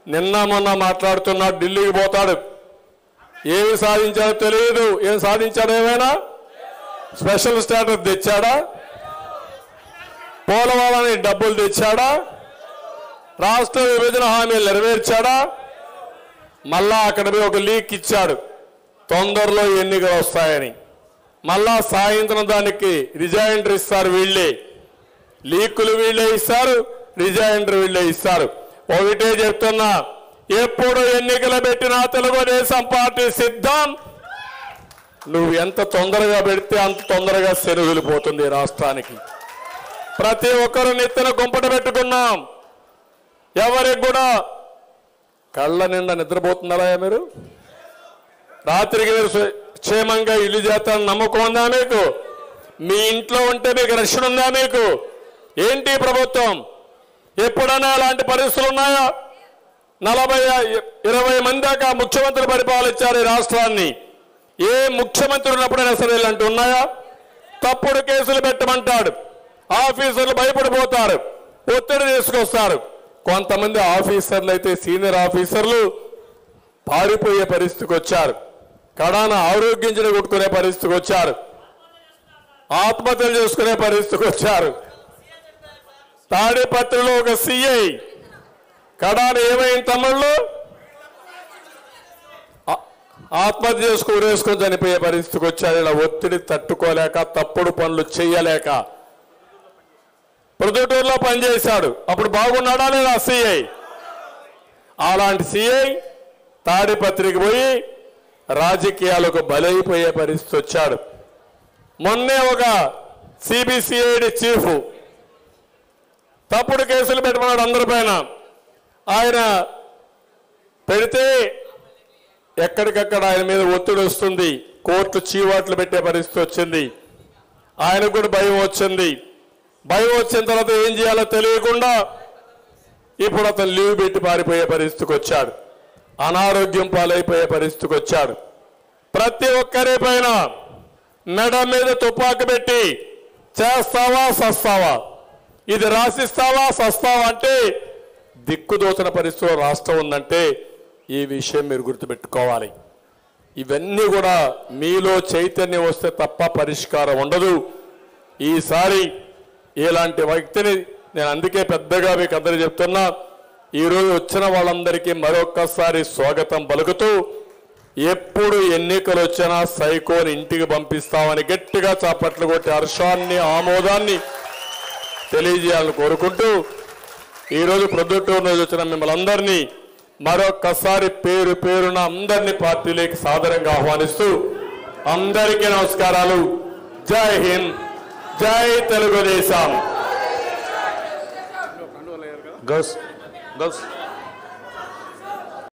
నిన్న మొన్న మాట్లాడుతున్నాడు ఢిల్లీకి పోతాడు ఏమి సాధించాడో తెలియదు ఏం సాధించాడు ఏమైనా స్పెషల్ స్టేటస్ తెచ్చాడా పోలవరానికి డబ్బులు తెచ్చాడా రాష్ట్ర విభజన హామీలు నెరవేర్చాడా మళ్ళా అక్కడ పోయి ఒక లీక్ ఇచ్చాడు తొందరలో ఎన్నికలు వస్తాయని మళ్ళా సాయంత్రం దానికి రిజైండర్ ఇస్తారు వీళ్ళే లీకులు వీళ్ళే ఇస్తారు రిజైండర్ వీళ్ళే ఇస్తారు ఒకటే చెప్తున్నా ఎప్పుడు ఎన్నికలు పెట్టినా తెలుగుదేశం పార్టీ సిద్ధం నువ్వు ఎంత తొందరగా పెడితే అంత తొందరగా సెరువులు పోతుంది ఈ రాష్ట్రానికి ప్రతి ఒక్కరు నెత్తిన గుంపట పెట్టుకున్నాం ఎవరికి కూడా కళ్ళ నిండా నిద్రపోతున్నారా మీరు రాత్రికి మీరు సు- క్షేమంగా ఇల్లు చేస్తారని నమ్మకం ఉందా మీకు మీ ఇంట్లో ఉంటే మీకు రక్షణ ఉందా మీకు ఏంటి ఈ ప్రభుత్వం ఎప్పుడైనా అలాంటి పరిస్థితులు ఉన్నాయా నలభై ఇరవై మంది దాకా ముఖ్యమంత్రులు పరిపాలించారు ఈ రాష్ట్రాన్ని ఏ ముఖ్యమంత్రి ఉన్నప్పుడైనా సరే ఇలాంటి ఉన్నాయా తప్పుడు కేసులు పెట్టమంటాడు ఆఫీసర్లు భయపడిపోతారు ఒత్తిడి తీసుకొస్తారు కొంతమంది ఆఫీసర్లు అయితే సీనియర్ ఆఫీసర్లు పారిపోయే పరిస్థితికి వచ్చారు కడాన ఆరోగ్యించిన కొట్టుకునే పరిస్థితికి వచ్చారు ఆత్మహత్యలు చేసుకునే పరిస్థితికి వచ్చారు తాడిపత్రిలో ఒక సిఐ కడాన ఏమైంది తమ్ముళ్ళు ఆ- ఆత్మహత్య చేసుకుని ఉరేసుకొని చనిపోయే పరిస్థితికి వచ్చారు ఇలా ఒత్తిడి తట్టుకోలేక తప్పుడు పనులు చేయలేక ప్రొద్దుటూరులో పనిచేశాడు అప్పుడు బాగున్నాడా లేదా సిఐ అలాంటి సిఐ తాడిపత్రికి పోయి రాజకీయాలకు బలైపోయే పరిస్థితి వచ్చాడు మొన్నే ఒక సిబిసిఐడి చీఫ్ తప్పుడు కేసులు పెట్టమన్నాడు అందరిపైన ఆయన పెడితే ఎక్కడికక్కడ ఆయన మీద ఒత్తిడి వస్తుంది కోర్టు చీవాట్లు పెట్టే పరిస్థితి వచ్చింది ఆయనకు కూడా భయం వచ్చింది భయం వచ్చిన తర్వాత ఏం చేయాలో తెలియకుండా ఇప్పుడు అతను లీవ్ పెట్టి పారిపోయే పరిస్థితికి వచ్చాడు అనారోగ్యం పాలైపోయే పరిస్థితికి వచ్చాడు ప్రతి ఒక్కరి పైన మెడ మీద తుపాకు పెట్టి చేస్తావా సస్తావా ఇది రాసిస్తావా సస్తావా అంటే దిక్కుదోచిన పరిస్థితిలో రాష్ట్రం ఉందంటే ఈ విషయం మీరు గుర్తుపెట్టుకోవాలి ఇవన్నీ కూడా మీలో చైతన్యం వస్తే తప్ప పరిష్కారం ఉండదు ఈసారి ఇలాంటి వ్యక్తిని నేను అందుకే పెద్దగా మీకు అందరికీ చెప్తున్నా ఈరోజు వచ్చిన వాళ్ళందరికీ మరొక్కసారి స్వాగతం పలుకుతూ ఎప్పుడు ఎన్నికలు వచ్చినా సైకోని ఇంటికి పంపిస్తామని గట్టిగా చాపట్లు కొట్టి హర్షాన్ని ఆమోదాన్ని తెలియజేయాలని కోరుకుంటూ ఈరోజు ప్రొద్దుటూరు నుంచి వచ్చిన మిమ్మల్ని అందరినీ మరొక్కసారి పేరు పేరున అందరినీ పార్టీలోకి సాదరంగా ఆహ్వానిస్తూ అందరికీ నమస్కారాలు జై హింద్ జై తెలుగుదేశం గర్ల్స్ గర్ల్స్